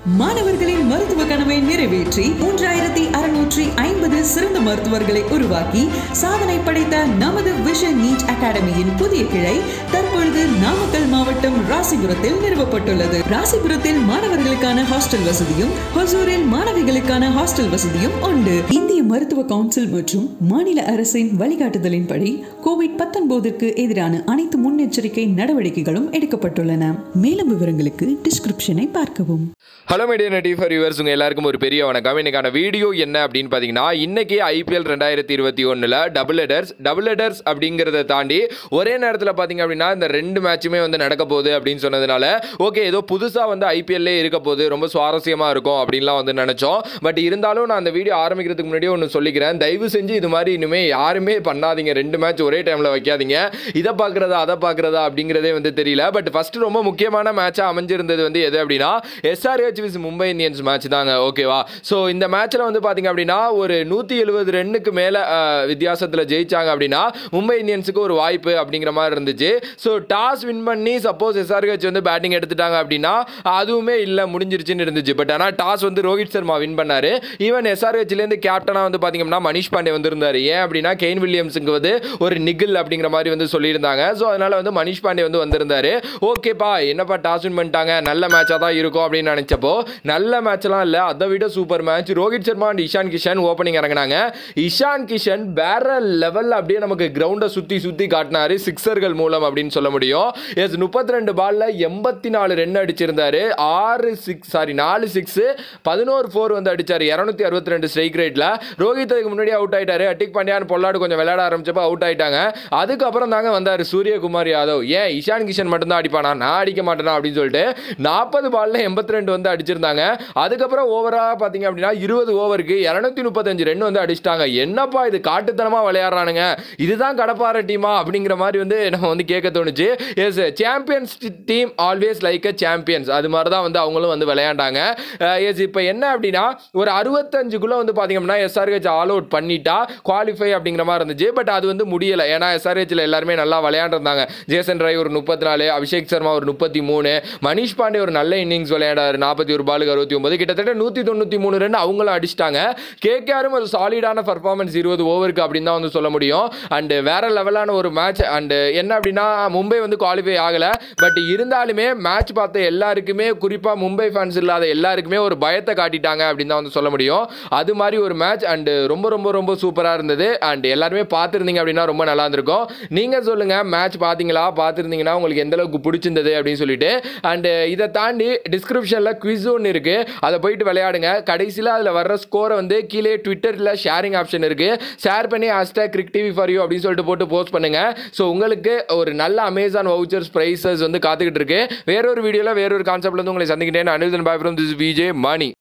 மாணவர்களின் மருத்துவ கனவை நிறைவேற்றி மூன்றாயிரத்தி அறுநூற்றி ஐம்பது சிறந்த மருத்துவர்களை உருவாக்கி சாதனை படைத்த நமது விஷன் நீட் அகாடமியின் புதிய கிளை தற்பொழுது நாமக்கல் மாவட்டம் ராசிபுரத்தில் நிறுவப்பட்டுள்ளது ராசிபுரத்தில் மாணவர்களுக்கான ஹாஸ்டல் வசதியும் ஹொசூரில் மாணவிகளுக்கான ஹாஸ்டல் வசதியும் உண்டு இந்திய மருத்துவ கவுன்சில் மற்றும் மாநில அரசின் வழிகாட்டுதலின்படி கோவிட் பத்தொன்பதிற்கு எதிரான அனைத்து முன்னெச்சரிக்கை நடவடிக்கைகளும் எடுக்கப்பட்டுள்ளன மேலும் விவரங்களுக்கு டிஸ்கிரிப்ஷனை பார்க்கவும் ஹலோ மீடியா நெட்டி ஃபார் யூவர்ஸ் உங்கள் எல்லாருக்கும் ஒரு பெரிய வணக்கம் இன்னைக்கான வீடியோ என்ன அப்படின்னு பார்த்தீங்கன்னா இன்னைக்கு ஐபிஎல் ரெண்டாயிரத்தி இருபத்தி ஒன்றில் டபுள் ஹெடர்ஸ் டபுள் ஹெடர்ஸ் அப்படிங்கிறத தாண்டி ஒரே நேரத்தில் பார்த்தீங்க அப்படின்னா இந்த ரெண்டு மேட்சுமே வந்து நடக்க போகுது அப்படின்னு சொன்னதுனால ஓகே ஏதோ புதுசாக வந்து ஐபிஎல்லே இருக்க போகுது ரொம்ப சுவாரஸ்யமாக இருக்கும் அப்படின்லாம் வந்து நினச்சோம் பட் இருந்தாலும் நான் அந்த வீடியோ ஆரம்பிக்கிறதுக்கு முன்னாடியே ஒன்று சொல்லிக்கிறேன் தயவு செஞ்சு இது மாதிரி இனிமேல் யாருமே பண்ணாதீங்க ரெண்டு மேட்ச் ஒரே டைமில் வைக்காதீங்க இதை பார்க்குறதா அதை பார்க்குறதா அப்படிங்கிறதே வந்து தெரியல பட் ஃபர்ஸ்ட் ரொம்ப முக்கியமான மேட்சாக அமைஞ்சிருந்தது வந்து எது அப்படின்னா SRH vs Mumbai Indians match தாங்க ஓகேவா ஸோ இந்த மேட்ச்சில் வந்து பார்த்தீங்க அப்படின்னா ஒரு நூற்றி எழுபது ரன்னுக்கு மேலே வித்தியாசத்தில் ஜெயிச்சாங்க அப்படின்னா மும்பை இந்தியன்ஸுக்கு ஒரு வாய்ப்பு அப்படிங்கிற மாதிரி இருந்துச்சு ஸோ டாஸ் வின் பண்ணி சப்போஸ் எஸ்ஆர்ஹெச் வந்து பேட்டிங் எடுத்துட்டாங்க அப்படின்னா அதுவுமே இல்லை முடிஞ்சிருச்சுன்னு இருந்துச்சு பட் ஆனால் டாஸ் வந்து ரோஹித் சர்மா வின் பண்ணார் ஈவன் எஸ்ஆர்ஹெச்லேருந்து கேப்டனாக வந்து பார்த்தீங்கன்னா மணிஷ் பாண்டே வந்திருந்தார் ஏன் அப்படின்னா கெயின் வில்லியம்ஸுக்கு வந்து ஒரு நிகில் அப்படிங்கிற மாதிரி வந்து சொல்லியிருந்தாங்க ஸோ அதனால் வந்து மணிஷ் பாண்டே வந்து வந்திருந்தார் ஓகேப்பா என்னப்பா டாஸ் வின் பண்ணிட்டாங்க நல்ல மேட்சாக தான் இருக்கும் அப்படின்னு நினச்சப்போ நல்ல மேட்ச்லாம் இல்லை அதை விட super match Rohit Sharma and Ishan Kishan opening இறங்கினாங்க இஷான் கிஷன் வேற லெவலில் அப்படியே நமக்கு கிரவுண்டை சுற்றி சுற்றி காட்டினாரு சிக்ஸர்கள் மூலம் அப்படின்னு சொல்ல முடியும் எஸ் முப்பத்தி ரெண்டு பாலில் எண்பத்தி நாலு ரன் அடிச்சிருந்தாரு ஆறு சிக்ஸ் சாரி நாலு சிக்ஸு பதினோரு ஃபோர் வந்து அடிச்சார் இரநூத்தி அறுபத்தி ரெண்டு ஸ்ட்ரைக் ரேட்டில் ரோஹித் அதுக்கு முன்னாடி அவுட் ஆயிட்டாரு அட்டிக் பாண்டியான் பொல்லாடு கொஞ்சம் விளையாட ஆரம்பிச்சப்போ அவுட் ஆயிட்டாங்க அதுக்கப்புறம் தாங்க வந்தார் சூரியகுமார் யாதவ் ஏன் இஷான் கிஷன் மட்டும்தான் அடிப்பானா நான் அடிக்க மாட்டேனா அப்படின்னு சொல்லிட்டு நாற்பது பாலில் எண்பத்தி ரெண்டு வந்து அடிச்சிருந்தாங்க அதுக்கப்புறம் ஓவராக பார்த்தீங்க அப்படின்னா இருபது ஓவருக்கு இரநூத்தி முப்பத்தஞ்சு ரன் வந்து அடிச்சிட்டாங்க என்னப்பா இது காட்டுத்தனமாக விளையாடுறானுங்க இதுதான் கடப்பார டீமா அப்படிங்கிற மாதிரி வந்து நம்ம வந்து கேட்க தோணுச்சு yes champions team always like a champions அது மாதிரி தான் வந்து அவங்களும் வந்து விளையாண்டாங்க எஸ் இப்போ என்ன அப்படின்னா ஒரு அறுபத்தஞ்சுக்குள்ளே வந்து பார்த்தீங்க அப்படின்னா எஸ்ஆர்ஹெச் ஆல் அவுட் பண்ணிட்டா குவாலிஃபை அப்படிங்கிற மாதிரி இருந்துச்சு பட் அது வந்து முடியலை ஏன்னா எஸ்ஆர்ஹெச்சில் எல்லாருமே நல்லா விளையாண்டுருந்தாங்க ஜேசன் ராய் ஒரு முப்பத்தி நாலு அபிஷேக் சர்மா ஒரு முப்பத்தி மூணு மணிஷ் பாண்டே ஒரு நல்ல இன்னிங்ஸ் விளையாடாரு நாற்பத்தி ஒரு பாலுக்கு அறுபத்தி ஒன்பது கிட்டத்தட்ட நூற்றி தொண்ணூற்றி மூணு ரன் அவங்களும் அடிச்சிட்டாங்க கேகேஆரும் ஒரு சாலிடான பர்ஃபார்மன்ஸ் இருபது ஓவருக்கு அப்படின்னு தான் வந்து சொல்ல முடியும் அண்டு வேற லெவலான ஒரு மேட்ச் அண்டு என்ன அப்படின்னா மும்பை வந்து குவாலிஃபை ஆகலை பட் இருந்தாலுமே மேட்ச் பார்த்த எல்லாருக்குமே குறிப்பாக மும்பை ஃபேன்ஸ் இல்லாத எல்லாருக்குமே ஒரு பயத்தை காட்டிட்டாங்க அப்படின்னு தான் வந்து சொல்ல முடியும் அது மாதிரி ஒரு மேட்ச் அண்டு ரொம்ப ரொம்ப ரொம்ப சூப்பராக இருந்தது அண்ட் எல்லாருமே பார்த்துருந்தீங்க அப்படின்னா ரொம்ப நல்லா இருந்திருக்கும் நீங்கள் சொல்லுங்கள் மேட்ச் பார்த்தீங்களா பார்த்துருந்தீங்கன்னா உங்களுக்கு எந்த அளவுக்கு பிடிச்சிருந்தது அப்படின்னு சொல்லிட்டு அண்டு இதை தாண்டி டிஸ்கிரிப்ஷனில் குவிஸ் ஒன்று இருக்குது அதை போயிட்டு விளையாடுங்க கடைசியில் அதில் வர்ற ஸ்கோரை வந்து கீழே ட்விட்டரில் ஷேரிங் ஆப்ஷன் இருக்குது ஷேர் பண்ணி hashtag cric TV for you அப்படின்னு சொல்லிட்டு போட்டு போஸ்ட் பண்ணுங்கள் ஸோ உங்களுக்கு ஒரு நல்ல அமேசான் வவுச்சர்ஸ் ப்ரைஸஸ் வந்து காத்துக்கிட்டு இருக்கு வேறொரு வீடியோவில் வேறொரு கான்செப்ட்ல வந்து உங்களை சந்திக்கிட்டேன் Anirudhan bye from this VJ money